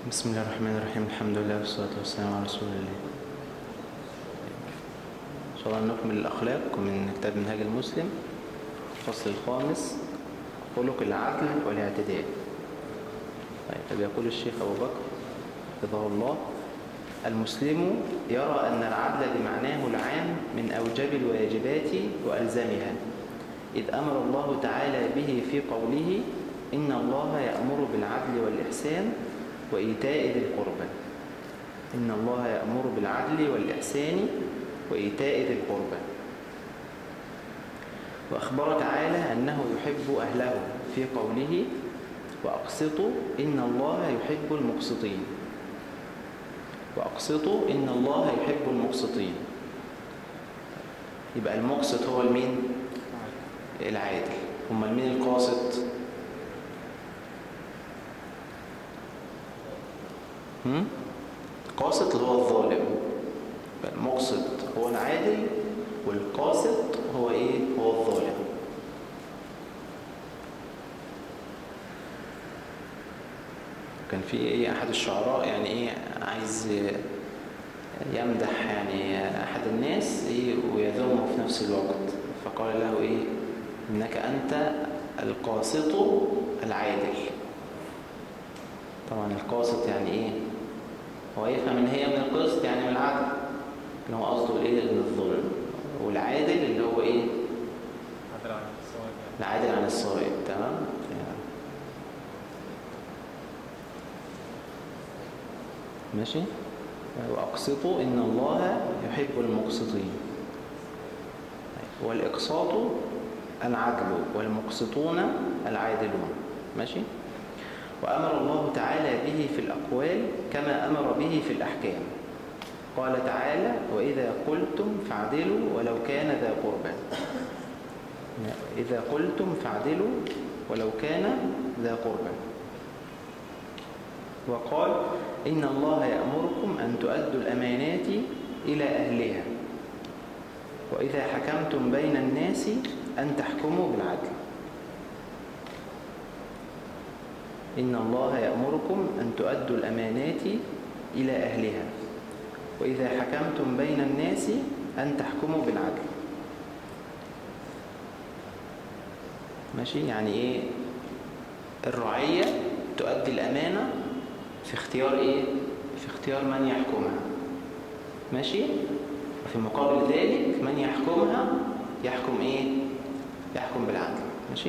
بسم الله الرحمن الرحيم الحمد لله والصلاة والسلام على رسول الله إن شاء الله نكمل الأخلاق من كتاب منهاج المسلم الفصل الخامس خلق العدل والاعتدال طيب طب يقول الشيخ أبو بكر رضاه الله المسلم يرى أن العدل بمعناه العام من أوجب الواجبات وألزمها إذ أمر الله تعالى به في قوله إن الله يأمر بالعدل والإحسان وإيتاء ذي القربى إن الله يأمر بالعدل والإحسان وإيتاء ذي القربى وأخبر تعالى أنه يحب أهله في قوله وأقسطوا إن الله يحب المقسطين وأقسطوا إن الله يحب المقسطين يبقى المقسط هو المين العادل هم المين القاسط هم؟ القاسط اللي هو الظالم يبقى المقسط هو العادل والقاسط هو ايه هو الظالم كان في ايه احد الشعراء يعني ايه عايز يمدح يعني احد الناس ايه ويذمه في نفس الوقت فقال له ايه انك انت القاسط العادل طبعا القاسط يعني ايه هو يفهم ان هي من القسط يعني من العدل لكن هو قصده ايه من الظلم والعادل اللي هو ايه عدل عن الصواب يعني. العادل عن الصائب تمام ماشي وأقسطوا إن الله يحب المقسطين والإقساط العدل والمقسطون العادلون ماشي وأمر الله تعالى به في الأقوال كما أمر به في الأحكام قال تعالى وإذا قلتم فاعدلوا ولو كان ذا قربى إذا قلتم فاعدلوا ولو كان ذا قربى وقال إن الله يأمركم أن تؤدوا الأمانات إلى أهلها وإذا حكمتم بين الناس أن تحكموا بالعدل إن الله يأمركم أن تؤدوا الأمانات إلى أهلها وإذا حكمتم بين الناس أن تحكموا بالعدل ماشي يعني إيه الرعية تؤدي الأمانة في اختيار إيه في اختيار من يحكمها ماشي وفي مقابل ذلك من يحكمها يحكم إيه يحكم بالعدل ماشي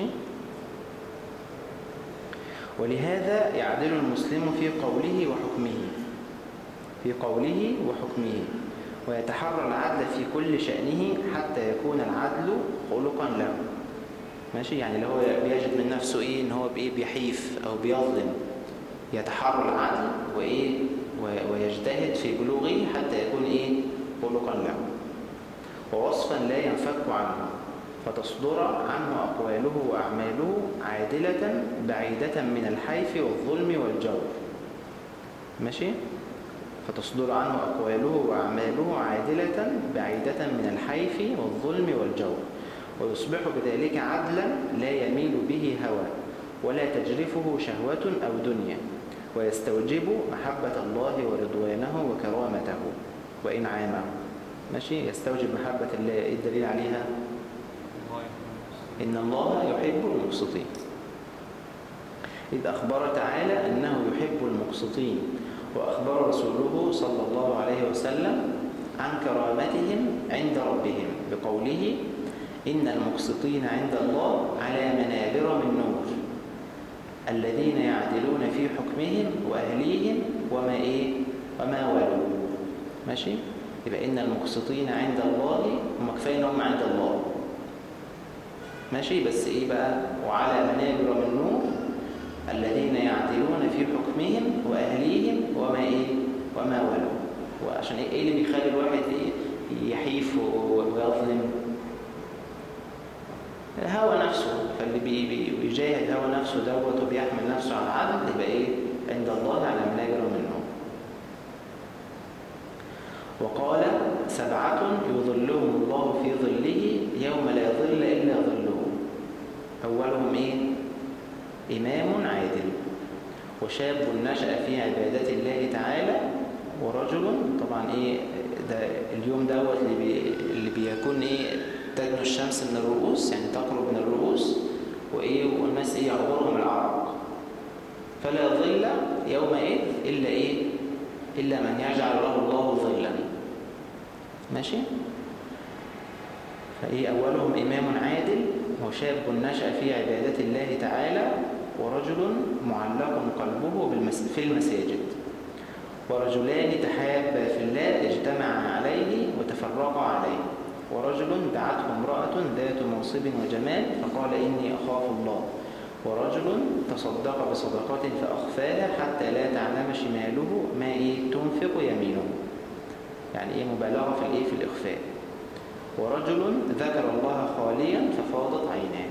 ولهذا يعدل المسلم في قوله وحكمه في قوله وحكمه ويتحرى العدل في كل شأنه حتى يكون العدل خلقا له ماشي يعني اللي هو بيجد من نفسه ايه ان هو بايه بيحيف او بيظلم يتحرى العدل وايه ويجتهد في بلوغه حتى يكون ايه خلقا له ووصفا لا ينفك عنه فتصدر عنه أقواله وأعماله عادلة بعيدة من الحيف والظلم والجور ماشي فتصدر عنه أقواله وأعماله عادلة بعيدة من الحيف والظلم والجور ويصبح بذلك عدلا لا يميل به هوى ولا تجرفه شهوة أو دنيا ويستوجب محبة الله ورضوانه وكرامته وإنعامه ماشي يستوجب محبة الله إيه الدليل عليها الله يحب إن الله يحب المقسطين إذ أخبر تعالى أنه يحب المقسطين وأخبر رسوله صلى الله عليه وسلم عن كرامتهم عند ربهم بقوله إن المقسطين عند الله على منابر من نور الذين يعدلون في حكمهم وأهليهم وما إيه وما ولوا ماشي يبقى إن المقسطين عند الله هم كفاية إنهم عند الله ماشي بس ايه بقى وعلى منابر من نور الذين يعدلون في حكمهم واهليهم وما ايه وما ولوا وعشان ايه, إيه اللي بيخلي الواحد إيه يحيف ويظلم هوى نفسه فاللي بي بي بيجاهد هوى نفسه دوت وبيحمل نفسه على العدل يبقى ايه عند الله على منابر من نور وقال سبعة يظلهم الله في ظله يوم لا ظل إلا ظله أولهم إيه؟ إمام عادل وشاب نشأ في عبادة الله تعالى ورجل طبعا ايه ده اليوم دوت اللي, بي اللي بيكون ايه تدنو الشمس من الرؤوس يعني تقرب من الرؤوس وايه والناس ايه يعبرهم العرق فلا ظل يومئذ الا ايه الا من يجعل له الله ظلا ماشي فايه اولهم امام عادل وشاب نشأ في عبادة الله تعالى ورجل معلق قلبه بالمس... في المساجد ورجلان تحابا في الله اجتمعا عليه وتفرقا عليه ورجل دعته امرأة ذات منصب وجمال فقال إني أخاف الله ورجل تصدق بصدقة فأخفاها حتى لا تعلم شماله ما إيه تنفق يمينه يعني إيه مبالغة في الإيه في الإخفاء ورجل ذكر الله خاليا ففاضت عيناه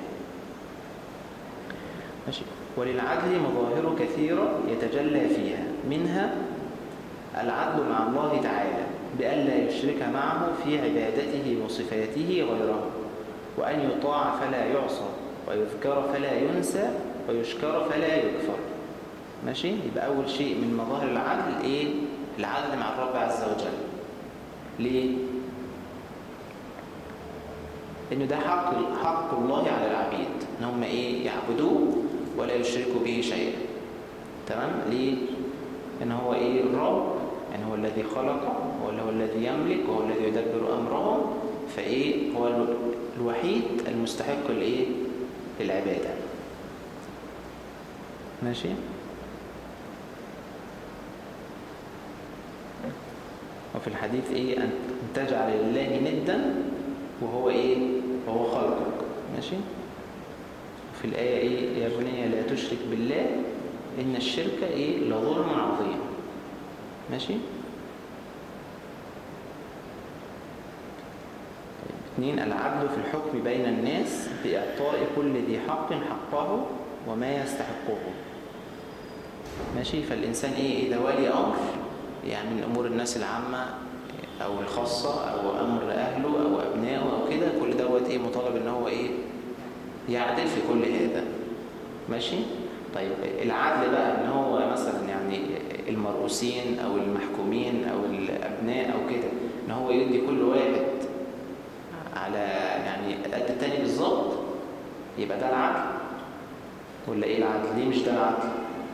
ماشي وللعدل مظاهر كثيرة يتجلى فيها منها العدل مع الله تعالى بألا يشرك معه في عبادته وصفاته غيره وأن يطاع فلا يعصى ويذكر فلا ينسى ويشكر فلا يكفر ماشي يبقى أول شيء من مظاهر العدل إيه العدل مع الرب عز وجل ليه إنه ده حق حق الله على العبيد إن هم إيه يعبدوه ولا يشركوا به شيئا تمام ليه إن هو إيه الرب يعني هو الذي خلق هو الذي يملك وهو الذي يدبر أمرهم فإيه هو الوحيد المستحق الإيه للعبادة ماشي وفي الحديث إيه أن تجعل لله ندا وهو إيه وهو خلقك ماشي في الآية إيه يا بني لا تشرك بالله إن الشرك إيه لظلم عظيم ماشي اثنين العدل في الحكم بين الناس بإعطاء كل ذي حق حقه وما يستحقه ماشي فالإنسان إيه إذا ولي أمر يعني من أمور الناس العامة أو الخاصة أو أمر أهله أو أبنائه أو كده كل دوت إيه مطالب إن هو إيه يعدل في كل هذا ماشي طيب العدل بقى إن هو مثلا يعني المرؤوسين أو المحكومين أو الأبناء أو كده إن هو يدي كل واحد على يعني قد التاني بالظبط يبقى ده العدل ولا ايه العدل ليه مش ده العدل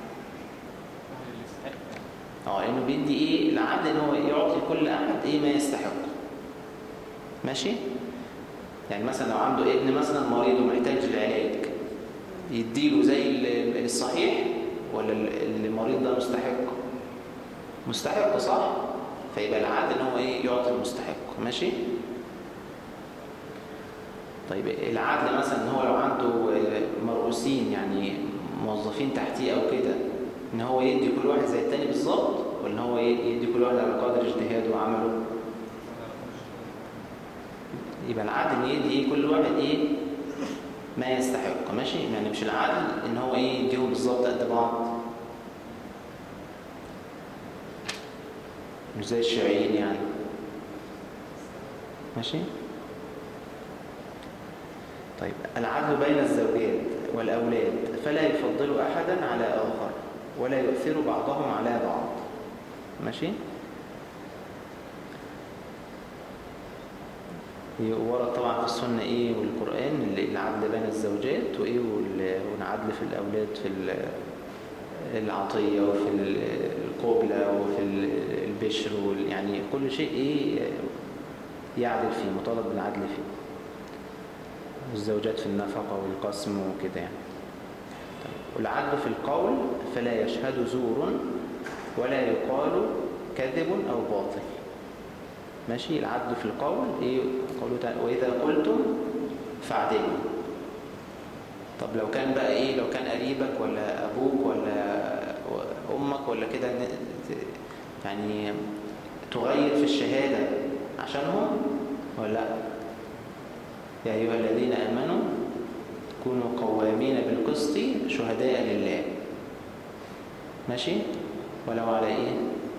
اه انه بيدي ايه العدل ان هو يعطي كل احد ايه ما يستحقه ماشي يعني مثلا لو عنده ابن مثلا مريض ومحتاج العلاج يديله زي الصحيح ولا المريض ده مستحق مستحق صح فيبقى العدل ان هو ايه يعطي المستحق ماشي طيب العدل مثلا ان هو لو عنده مرؤوسين يعني موظفين تحتيه او كده ان هو يدي كل واحد زي التاني بالظبط ولا ان هو يدي كل واحد على قدر اجتهاده وعمله يبقى العدل ان يدي ايه كل واحد ايه ما يستحق ماشي يعني مش العدل ان هو ايه يديهم بالظبط قد بعض مش زي الشيوعيين يعني ماشي طيب العدل بين الزوجات والأولاد فلا يفضل أحدا على آخر ولا يؤثر بعضهم على بعض ماشي ورد طبعا في السنة إيه والقرآن العدل بين الزوجات وإيه والعدل في الأولاد في العطية وفي القبلة وفي البشر يعني كل شيء إيه يعدل فيه مطالب بالعدل فيه والزوجات في النفقة والقسم وكده يعني طيب. والعدل في القول فلا يشهد زور ولا يقال كذب أو باطل ماشي العدل في القول إيه قوله تعالى وإذا قلتم فاعدلوا طب لو كان بقى إيه لو كان قريبك ولا أبوك ولا أمك ولا كده يعني تغير في الشهادة عشانهم ولا لا يا أيها الذين آمنوا كونوا قوامين بالقسط شهداء لله ماشي ولو على إيه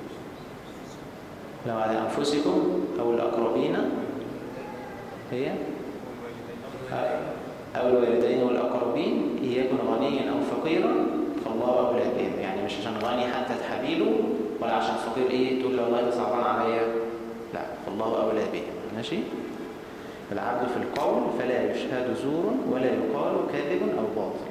لو على أنفسكم أو الأقربين هي أو الوالدين والأقربين إن يكن غنيا أو فقيرا فالله أولى بهم يعني مش عشان غني حتى تحابيله ولا عشان فقير إيه تقول له والله ده صعبان عليا لا فالله أولى بهم ماشي العبد في القول فلا يشهد زور ولا يقال كاذب أو باطل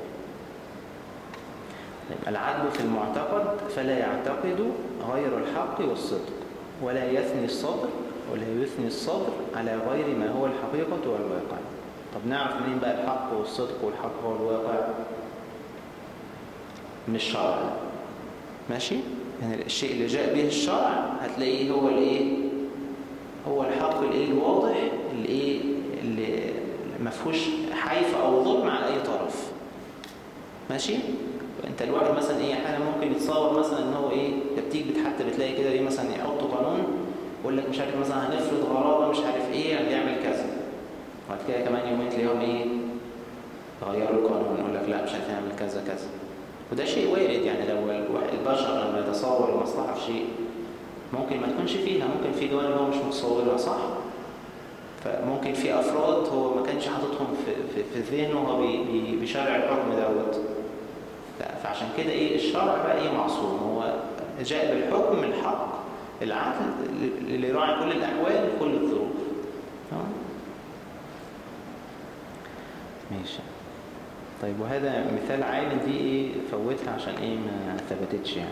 العدل في المعتقد فلا يعتقد غير الحق والصدق ولا يثني الصدر ولا يثني الصدر على غير ما هو الحقيقة والواقع طب نعرف منين بقى الحق والصدق والحق والواقع من الشرع ماشي يعني الشيء اللي جاء به الشرع هتلاقيه هو الايه هو الحق الايه الواضح اللي ايه اللي ما فيهوش حيف او ظلم على اي طرف ماشي انت الواحد مثلا ايه احيانا ممكن يتصور مثلا ان هو ايه بتيجي حتى بتلاقي كده ايه مثلا يحطوا قانون يقول لك مش عارف مثلا هنفرض غرابه مش عارف ايه هنعمل كذا وبعد كده كمان يومين تلاقيهم ايه غيروا القانون يقول لك لا مش عارف نعمل كذا كذا وده شيء وارد يعني لو الواحد- البشر لما يتصور المصلحه في شيء ممكن ما تكونش فيها ممكن في جوانب هو مش متصورها صح فممكن في افراد هو ما كانش حاططهم في في, في ذهنه وهو بي- بي- بيشرع الحكم دوت لا فعشان كده ايه الشرع بقى ايه معصوم هو جاء بالحكم الحق العدل اللي يراعي كل الاحوال كل الظروف تمام ماشي طيب وهذا مثال عالم دي ايه فوتها عشان ايه ما ثبتتش يعني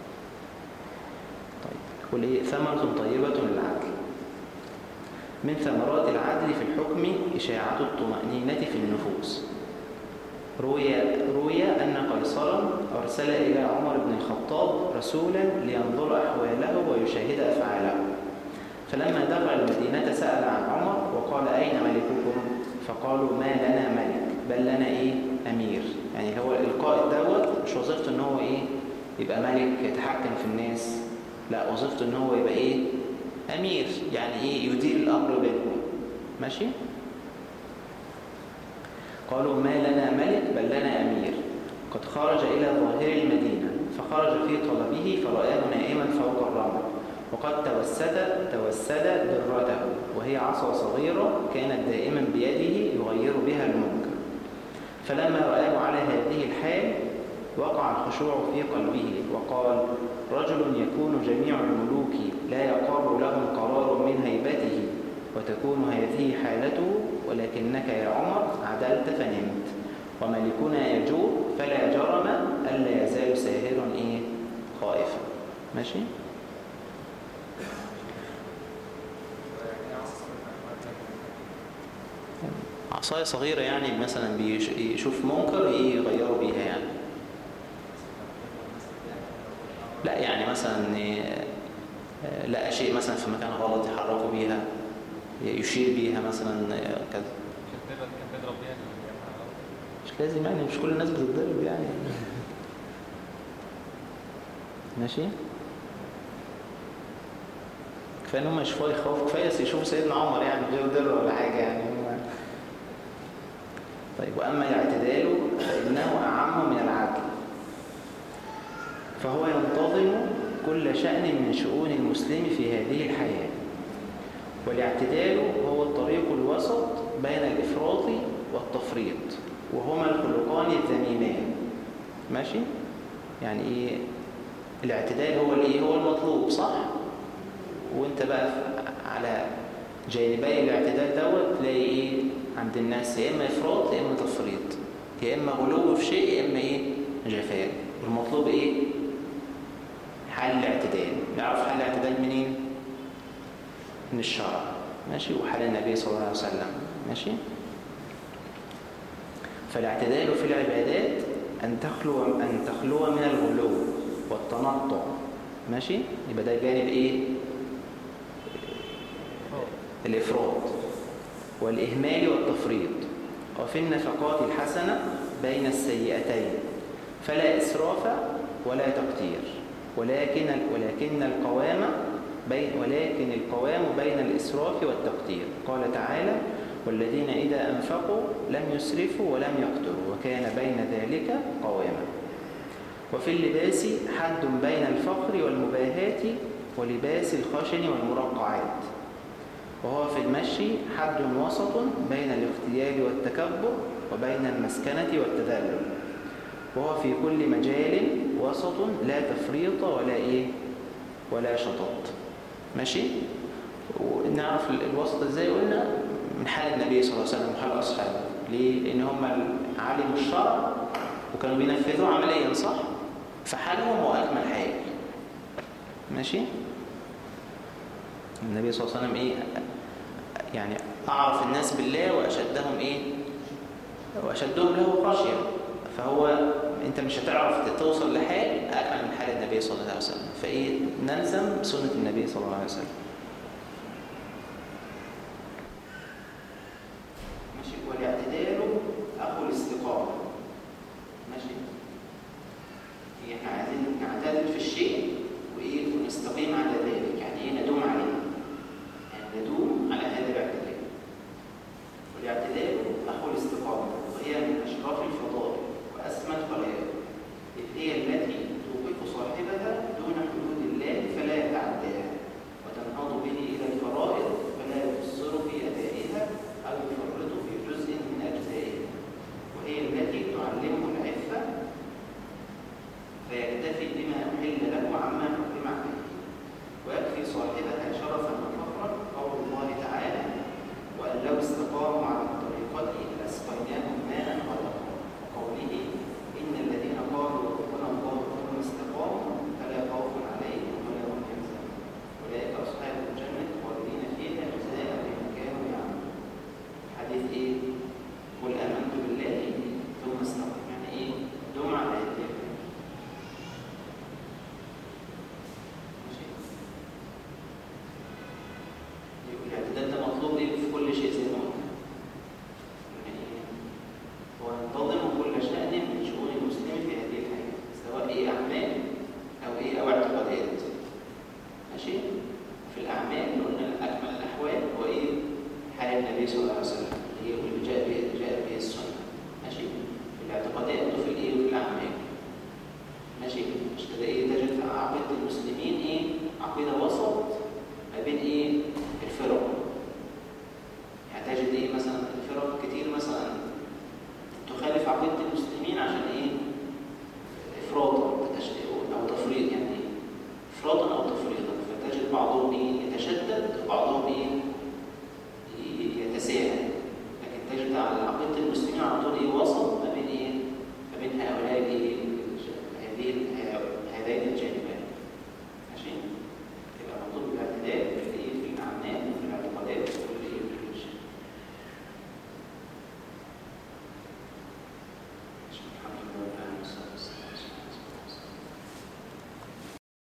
طيب يقول ايه ثمرة طيبة للعدل من ثمرات العدل في الحكم إشاعة الطمأنينة في النفوس روي, روي أن قيصرا أرسل إلى عمر بن الخطاب رسولا لينظر أحواله ويشاهد أفعاله فلما دخل المدينة سأل عن عمر وقال أين ملككم فقالوا ما لنا ملك بل لنا إيه أمير يعني هو القائد دوت مش وظيفته إن هو إيه يبقى ملك يتحكم في الناس لا وظيفته إن هو يبقى إيه أمير يعني إيه يدير الأمر بينهم ماشي قالوا ما لنا ملك بل لنا أمير قد خرج إلى ظاهر المدينة فخرج في طلبه فرآه نائما فوق الرمل وقد توسد توسد درته وهي عصا صغيرة كانت دائما بيده يغير بها المنكر فلما رآه على هذه الحال وقع الخشوع في قلبه وقال رجل يكون جميع الملوك لا يقر لهم قرار من هيبته وتكون هذه حالته ولكنك يا عمر عدلت فنمت وملكنا يجور فلا جرم ألا يزال ساهرا إيه خائفا ماشي عصاية صغيرة يعني مثلا بيشوف منكر يغيروا بيها يعني لا يعني مثلا لقى شيء مثلا في مكان غلط يحركوا بيها يشير بيها مثلا كذا كان بيضرب كان بيضرب بيها اللي بيعملها غلط. مش لازم يعني مش كل الناس بتتضرب يعني ماشي كفايه ان هم يشوفوا يخافوا كفايه يشوفوا سيدنا عمر يعني من غير ضر ولا حاجه يعني هم طيب واما الاعتدال فانه اعم من العدل فهو ينتظم كل شأن من شؤون المسلم في هذه الحياة والاعتدال هو الطريق الوسط بين الإفراط والتفريط وهما الخلقان الذميمان ماشي يعني ايه الاعتدال هو الايه هو المطلوب صح وانت بقى على جانبي الاعتدال دوت تلاقي ايه عند الناس يا اما افراط يا اما تفريط يا اما غلو في شيء يا اما ايه جفاء المطلوب ايه حل الاعتدال نعرف حل الاعتدال منين من الشرع ماشي وحل النبي صلى الله عليه وسلم ماشي فالاعتدال في العبادات أن تخلو أن تخلو من الغلو والتنطع ماشي يبقى ده جانب إيه الإفراط والإهمال والتفريط وفي النفقات الحسنة بين السيئتين فلا إسراف ولا تقتير ولكن ولكن القوام بين ولكن القوام بين الإسراف والتقتير قال تعالى والذين إذا أنفقوا لم يسرفوا ولم يقتروا وكان بين ذلك قواما وفي اللباس حد بين الفخر والمباهات ولباس الخشن والمرقعات وهو في المشي حد وسط بين الاختيال والتكبر وبين المسكنة والتذلل وهو في كل مجال وسط لا تفريط ولا إيه ولا شطط ماشي ونعرف ال- الوسط ازاي قلنا من حال النبي صلى الله عليه وسلم وحال أصحابه ليه؟ لأن هم علموا الشرع وكانوا بينفذوه عمليا صح؟ فحالهم وأكمل حال ماشي؟ النبي صلى الله عليه وسلم إيه؟ يعني أعرف الناس بالله وأشدهم إيه؟ وأشدهم له خشية فهو أنت مش هتعرف توصل لحال أكمل من حال النبي صلى الله عليه وسلم فإيه نلزم سنة النبي صلى الله عليه وسلم